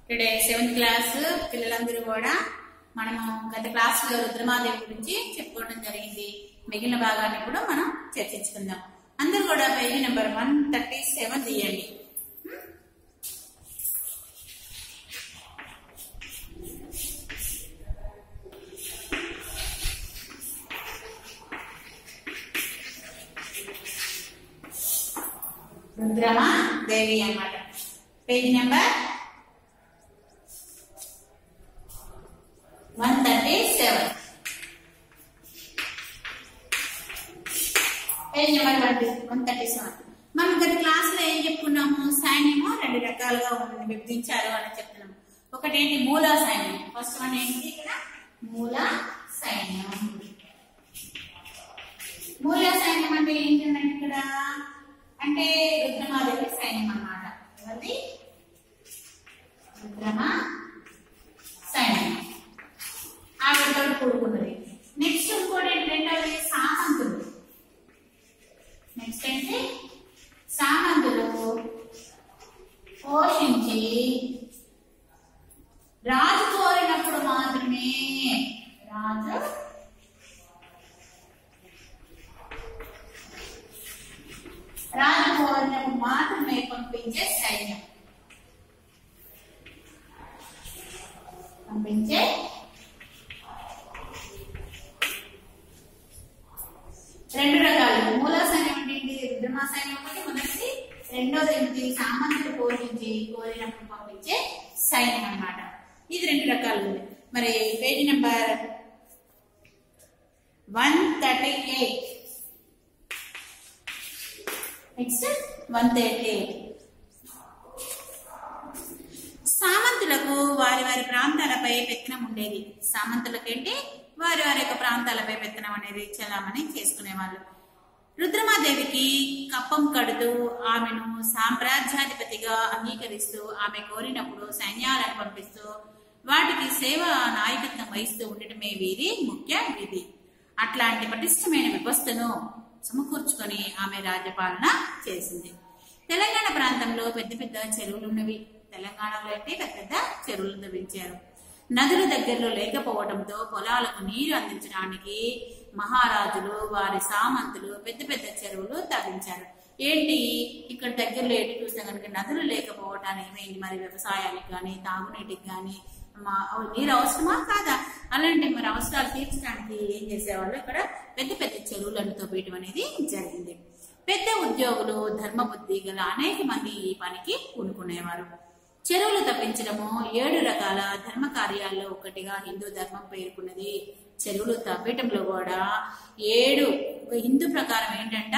today seventh class పిల్లలందరూ కూడా మనము గత క్లాస్ లో రుద్రమాదేవి గురించి చెప్పుకోవడం జరిగింది మిగిలిన భాగాన్ని ఇప్పుడు మనం చర్చించుకుందాం అందరూ కూడా page number one thirty seven తీయండి రుద్రమా దేవి అన్నమాట page number one thirty seven page number one one thirty seven మనం గత క్లాస్ లో ఏం చెప్పుకున్నాము సైన్యము రెండు రకాలుగా ఉంది విభజించారు అని చెప్తున్నాము ఒకటి ఏంటి మూల సైన్యం ఫస్ట్ వన్ ఏంటి ఇక్కడ మూల సైన్యం మూల సైన్యం అంటే ఏంటంటే ఇక్కడ అంటే రుద్రమాదేవి సైన్యం అన్నమాట ఎవరిది రుద్రమ సైన్యం ఆవిడతో కూడుకున్నది నెక్స్ట్ ఇంకోటి ఏంటి రెండవది సామంతులు నెక్స్ట్ ఏంటి సామంతులు పోషించి రాజు కోరినప్పుడు మాత్రమే రాజు రాజు కోరినప్పుడు మాత్రమే పంపించే సైన్యం పంపించే రెండు రకాలు మూల సైన్యం అంటే ఏంటి రుద్రమా సైన్యం ఒకటి మొదటిది రెండోది ఏంటి సామంతులు పోషించి కోరినప్పుడు పంపించే సైన్యం అన్నమాట ఇది రెండు రకాలు ఉంది మరి page number one thirty eight next one thirty eight సామంతులకు వారి వారి ప్రాంతాలపై పెత్తనం ఉండేది సామంతులకేంటి వారి వారి యొక్క ప్రాంతాలపై పెత్తనం అనేది చలామణి చేసుకునేవాళ్ళు రుద్రమాదేవికి కప్పం కడుతూ ఆమెను సామ్రాజ్యాధిపతిగా అంగీకరిస్తూ ఆమె కోరినప్పుడు సైన్యాలను పంపిస్తూ వాటికి సేవ నాయకత్వం వహిస్తూ ఉండటమే వీరి ముఖ్య విధి అట్లాంటి పటిష్టమైన వ్యవస్థను సమకూర్చుకొని ఆమె రాజ్యపాలన చేసింది తెలంగాణ ప్రాంతంలో పెద్ద పెద్ద చెరువులు ఉన్నవి తెలంగాణలో అయితే పెద్ద పెద్ద చెరువులు తవ్వించారు నదుల దగ్గరలో లేకపోవడంతో పొలాలకు నీరు అందించడానికి మహారాజులు వారి సామంతులు పెద్ద పెద్ద చెరువులు తవ్వించారు ఏంటి ఇక్కడ దగ్గరలో ఎటు చూస్తే కనుక నదులు లేకపోవటానికి ఏమైంది మరి వ్యవసాయానికి కానీ తాగునీటికి కానీ మా నీరు అవసరమా కాదా అలాంటి మరి అవసరాలు తీర్చడానికి ఏం చేసేవాళ్ళు ఇక్కడ పెద్ద పెద్ద చెరువులను తవ్వేయటం అనేది జరిగింది పెద్ద ఉద్యోగులు ధర్మబుద్ధి గల అనేక మంది ఈ పనికి పూనుకునేవారు చెరువులు తప్పించడము ఏడు రకాల ధర్మ కార్యాల్లో ఒకటిగా హిందూ ధర్మం పేర్కొన్నది చెరువులు తవ్వటంలో కూడా ఏడు ఒక హిందూ ప్రకారం ఏంటంట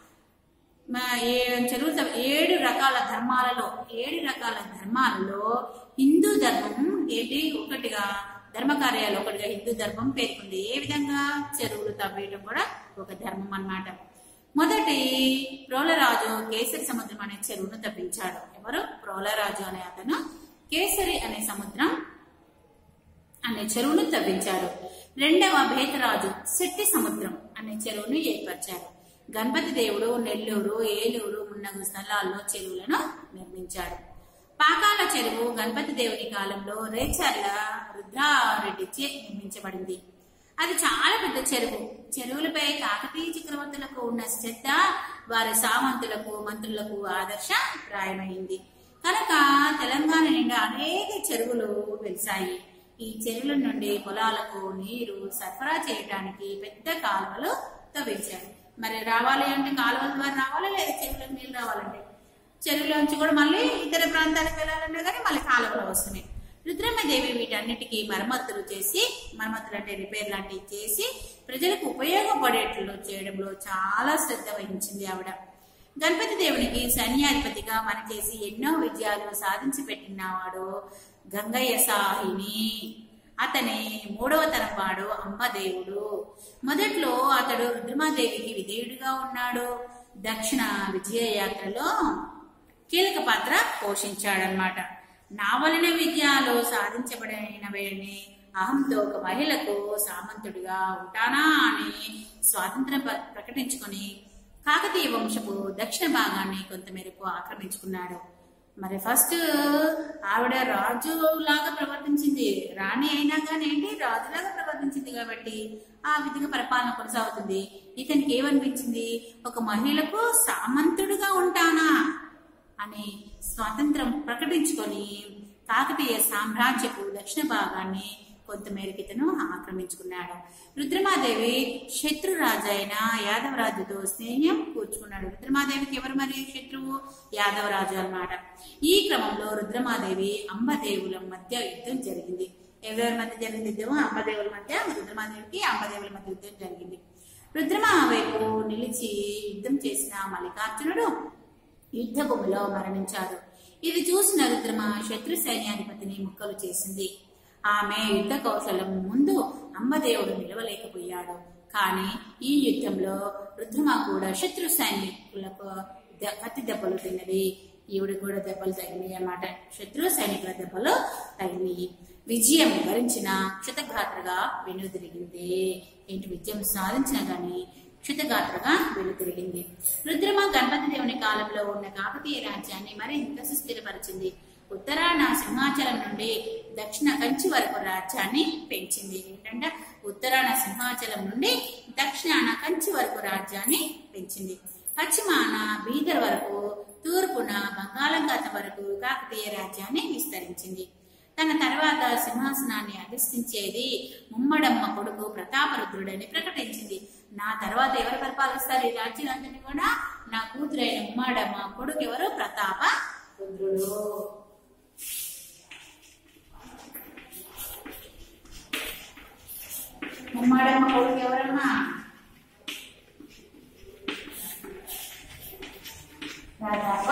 మా- ఏ- చెరువులు తవ్వ- ఏడు రకాల ధర్మాలలో ఏడు రకాల ధర్మాలలో హిందూ ధర్మం ఏంటి ఒకటిగా ధర్మ కార్యాలు ఒకటిగా హిందూ ధర్మం పేర్కొంది ఏ విధంగా చెరువులు తవ్వేయడం కూడా ఒక ధర్మం అన్నమాట మొదటి ప్రోలరాజు కేసరి సముద్రం అనే చెరువును తవ్వించాడు ఎవరు ప్రోలరాజు అనే అతను కేసరి అనే సముద్రం అనే చెరువును తవ్వించాడు రెండవ భేతరాజు శెట్టి సముద్రం అనే చెరువును ఏర్పరిచారు గణపతి దేవుడు నెల్లూరు ఏలూరు మున్నగు స్థలాల్లో చెరువులను నిర్మించాడు పాకాల చెరువు గణపతి దేవుని కాలంలో రేచర్ల రుద్రారెడ్డిచే నిర్మించబడింది అది చాలా పెద్ద చెరువు చెరువులపై కాకతీయ చక్రవర్తులకు ఉన్న శ్రద్ధ వారి సామంతులకు మంత్రులకు ఆదర్శప్రాయమైంది కనుక తెలంగాణ నిండా అనేక చెరువులు వెలిసాయి ఈ చెరువుల నుండి పొలాలకు నీరు సరఫరా చేయడానికి పెద్ద కాలువలు తవ్వించారు మరి రావాలి అంటే కాలువల ద్వారా రావాలి లేదా చెరువులకు నీళ్ళు రావాలంటే చెరువులోంచి కూడా మళ్ళీ ఇతర ప్రాంతాలకు వెళ్ళాలన్నా కానీ మళ్ళీ కాలువలు వస్తున్నాయి రుద్రమ్మదేవి వీటన్నిటికీ మరమ్మతులు చేసి మరమ్మతులు అంటే రిపేర్ లాంటివి చేసి ప్రజలకు ఉపయోగపడేట్లు చేయడంలో చాలా శ్రద్ధ వహించింది ఆవిడ గణపతి దేవునికి సైన్యాధిపతిగా పనిచేసి ఎన్నో విజయాలు సాధించి పెట్టినవాడు గంగయ్య సాహిని అతని మూడవ తరం వాడు అంబదేవుడు మొదట్లో అతడు రుద్రమాదేవికి విధేయుడిగా ఉన్నాడు దక్షిణ విజయ యాత్రలో కీలక పాత్ర పోషించాడనమాట నా వలన విద్యలో సాధించబడిన వేడిని అహంతో ఒక మహిళకు సామంతుడిగా ఉంటానా అని స్వాతంత్రం ప్ర- ప్రకటించుకొని కాకతీయ వంశపు దక్షిణ భాగాన్ని కొంతమేరకు ఆక్రమించుకున్నాడు మరి ఫస్ట్ ఆవిడ రాజు లాగా ప్రవర్తించింది రాణి అయినా కానీ ఏంటి రాజులాగా ప్రవర్తించింది కాబట్టి ఆ విధంగా పరిపాలన కొనసాగుతుంది ఇతనికి ఏమనిపించింది ఒక మహిళకు సామంతుడిగా ఉంటానా అని స్వాతంత్రం ప్రకటించుకొని కాకతీయ సామ్రాజ్యపు దక్షిణ భాగాన్ని కొంతమేరకు ఇతను ఆక్రమించుకున్నాడు రుద్రమాదేవి శత్రురాజు అయిన యాదవరాజుతో స్నేహం కూర్చుకున్నాడు రుద్రమాదేవికి ఎవరు మరి శత్రువు యాదవరాజు అన్నమాట ఈ క్రమంలో రుద్రమాదేవి అంబదేవుల మధ్య యుద్ధం జరిగింది ఎవరెవరి మధ్య జరిగింది యుద్ధం అంబదేవుల మధ్య రుద్రమాదేవికి అంబదేవుల మధ్య యుద్ధం జరిగింది రుద్రమా వైపు నిలిచి యుద్ధం చేసిన మల్లికార్జునుడు యుద్ధ భూమిలో మరణించాడు ఇది చూసిన రుద్రమ శత్రు సైన్యాధిపతిని ముక్కలు చేసింది ఆమె యుద్ధ కౌశలం ముందు అంబదేవుడు నిలవలేకపోయాడు కానీ ఈ యుద్ధంలో రుద్రమ కూడా శత్రు సైనికులకు ద- కత్తి దెబ్బలు తిన్నది ఈవిడ కూడా దెబ్బలు తగినాయి అన్నమాట శత్రు సైనికుల దెబ్బలు తగినాయి విజయం భరించిన క్షతగాత్రగా వెనుదిరిగింది ఏంటి విజయం సాధించిన గాని క్షుతగాత్రగా వెనుతిరిగింది రుద్రమ గణపతి దేవుని కాలంలో ఉన్న కాకతీయ రాజ్యాన్ని మరింత సుస్థిరపరిచింది ఉత్తరాన సింహాచలం నుండి దక్షిణ కంచి వరకు రాజ్యాన్ని పెంచింది ఏంటంటే ఉత్తరాన సింహాచలం నుండి దక్షిణాన కంచి వరకు రాజ్యాన్ని పెంచింది పశ్చిమాన బీదర్ వరకు తూర్పున బంగాళాఖాతం వరకు కాకతీయ రాజ్యాన్ని విస్తరించింది తన తర్వాత సింహాసనాన్ని అధిష్ఠించేది ముమ్మడమ్మ కొడుకు ప్రతాపరుద్రుడని ప్రకటించింది నా తర్వాత ఎవరు పరిపాలిస్తారు ఈ రాజ్యాలందరినీ కూడా నా కూతురైన ముమ్మడమ్మ కొడుకు ఎవరు ప్రతాప రుద్రుడు ముమ్మడమ్మ కొడుకు ఎవరమ్మా ప్రతాప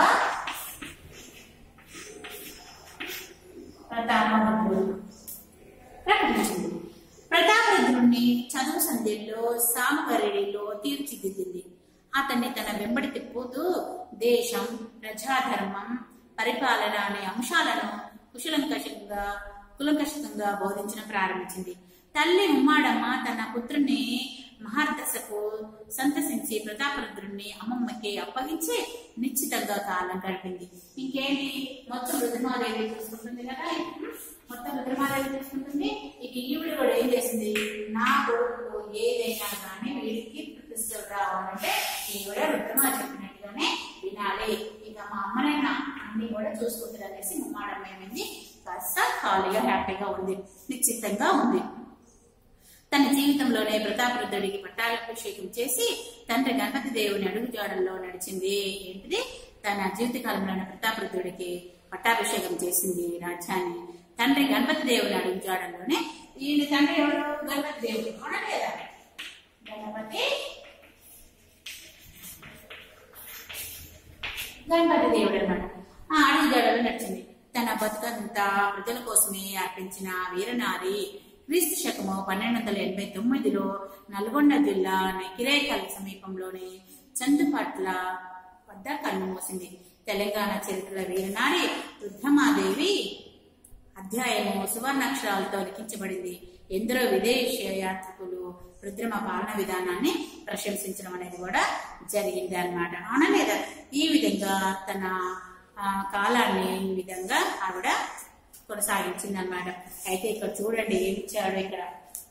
ప్రతాపరుద్రుడు ప్రకటించింది ప్రతాపరుద్రుణ్ణి చదువు సంధ్యల్లో సామగరిలో తీర్చిదిద్దింది అతన్ని తన వెంబడి తిప్పుతూ దేశం ప్రజాధర్మం పరిపాలన అనే అంశాలను కుశలంకషంగా కులంకషంగా బోధించడం ప్రారంభించింది తల్లి ఉమ్మాడమ్మ తన పుత్రుని మహార్దశకు సంతసించి ప్రతాపరుద్రుణ్ణి అమ్మమ్మకి అప్పగించి నిశ్చితంగా కాలం గడిపింది ఇంకేంటి మొత్తం రుద్రమాదేవి చూసుకుంటుంది కదా మొత్తం రుద్రమాదేవి చూసుకుంటుంది ఇక ఈవిడ కూడా ఏం చేసింది నా కొడుకు ఏదైనా కానీ వీడికి ప్రతిష్టలు రావాలంటే ఈవిడ రుద్రమా చెప్పినట్టుగానే వినాలి ఇక మా అమ్మనైనా అన్ని కూడా చూసుకుంటుంది అనేసి ముమ్మాడమ్మ ఏమైంది కాస్త ఖాళీగా హ్యాపీగా ఉంది నిశ్చితంగా ఉంది తన జీవితంలోనే ప్రతాపరుద్రుడికి పట్టాభిషేకం చేసి తండ్రి గణపతి దేవుని అడుగుజాడల్లో నడిచింది ఏంటిది తన జీవితకాలంలోనే ప్రతాపరుద్రుడికి పట్టాభిషేకం చేసింది ఈ రాజ్యాన్ని తండ్రి గణపతి దేవుని అడుగుజాడల్లోనే ఈయన తండ్రి ఎవరు గణపతి దేవుడు అవునా లేదా గణపతి గణపతి దేవుడు అనమాట ఆ అడుగుజాడలో నడిచింది తన బతుకంతా ప్రజల కోసమే అర్పించిన వీరనారి క్రీస్తు శకము పన్నెండు వందల ఎనభై తొమ్మిదిలో నల్గొండ జిల్లా నెకిరేకల్ సమీపంలోని చందుపట్ల వద్ద కన్నుమూసింది తెలంగాణ చరిత్రల వీరనారి రుద్రమాదేవి అధ్యాయము సువర్ణాక్షరాలతో లిఖించబడింది ఎందరో విదేశీ యాత్రికులు రుద్రమ పాలన విధానాన్ని ప్రశంసించడం అనేది కూడా జరిగింది అన్నమాట అవునా లేదా ఈ విధంగా తన ఆ, కాలాన్ని ఈ విధంగా ఆవిడ కొనసాగించింది అనమాట అయితే ఇక్కడ చూడండి ఏమి ఇచ్చాడు ఇక్కడ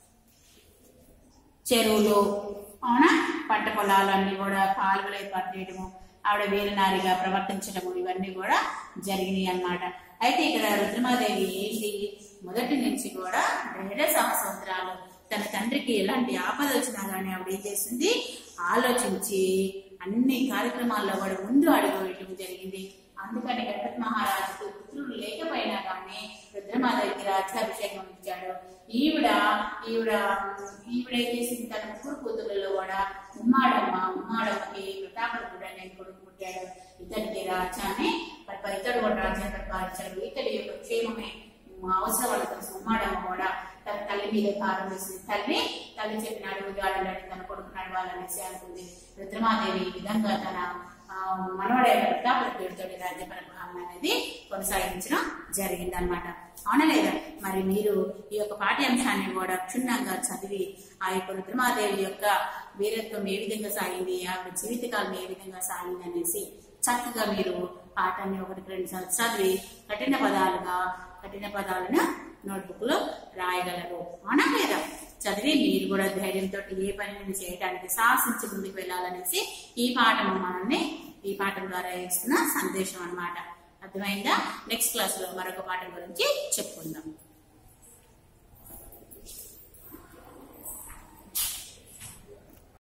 చెరువులు అవునా పంట పొలాలన్నీ కూడా కాలువలు ఏర్పాటు చేయడము ఆవిడ వీరనారిగా ప్రవర్తించడము ఇవన్నీ కూడా జరిగినాయి అన్నమాట అయితే ఇక్కడ రుద్రమాదేవి ఏంటి మొదటి నుంచి కూడా ఏడే సంవత్సరాలు తన తండ్రికి ఎలాంటి ఆపద వచ్చినా కానీ ఆవిడ ఏం చేసింది ఆలోచించి అన్ని కార్యక్రమాల్లో కూడా ముందు అడుగు వేయడం జరిగింది అందుకని గణపతి మహారాజుకు పుత్రులు లేకపోయినా కానీ రుద్రమాదేవికి రాజ్యాభిషేకం ఇచ్చాడు ఈవిడ ఈవిడ ఈవిడ ఏం చేసింది తన ముగ్గురు కూతురులలో కూడా ఉమ్మాడమ్మ ఉమ్మాడమ్మకి ప్రతాపరుడు అనే కొడుకు పుట్టాడు ఇతనికి రాజ్యాన్ని పరిప- ఇతడు కూడా రాజ్యాన్ని పరిపాలించాడు ఇతడి యొక్క క్షేమమే అవసరాల కోసం ఉమ్మాడమ్మ కూడా తన తల్లి మీద భారం వేసింది తల్లి తల్లి చెప్పిన అడుగు జాడాలని తన కొడుకు నడవాలనేసి అనుకుంది రుద్రమాదేవి ఈ విధంగా తన ఆ, మనవడైన ప్రతాపరుడితో రాజ్య పరిపాలన అనేది కొనసాగించడం జరిగింది అనమాట అవునా లేదా మరి మీరు ఈ యొక్క పాఠ్యాంశాన్ని కూడా క్షుణ్ణంగా చదివి ఆ యొక్క రుద్రమాదేవి యొక్క వీరత్వం ఏ విధంగా సాగింది ఆవిడ జీవితకాలం ఏ విధంగా సాగింది అనేసి చక్కగా మీరు పాఠాన్ని ఒకటికి రెండు సార్లు చదివి కఠిన పదాలుగా కఠిన పదాలను నోట్బుక్ లో రాయగలరు అవునా లేదా చదివి మీరు కూడా ధైర్యంతో ఏ పనిని చేయడానికి సాహసించి ముందుకు వెళ్ళాలనేసి ఈ పాఠం మనల్ని ఈ పాఠం ద్వారా ఇస్తున్న సందేశం అన్నమాట అర్థమైందా నెక్స్ట్ క్లాస్ లో మరొక పాఠం గురించి చెప్పుకుందాం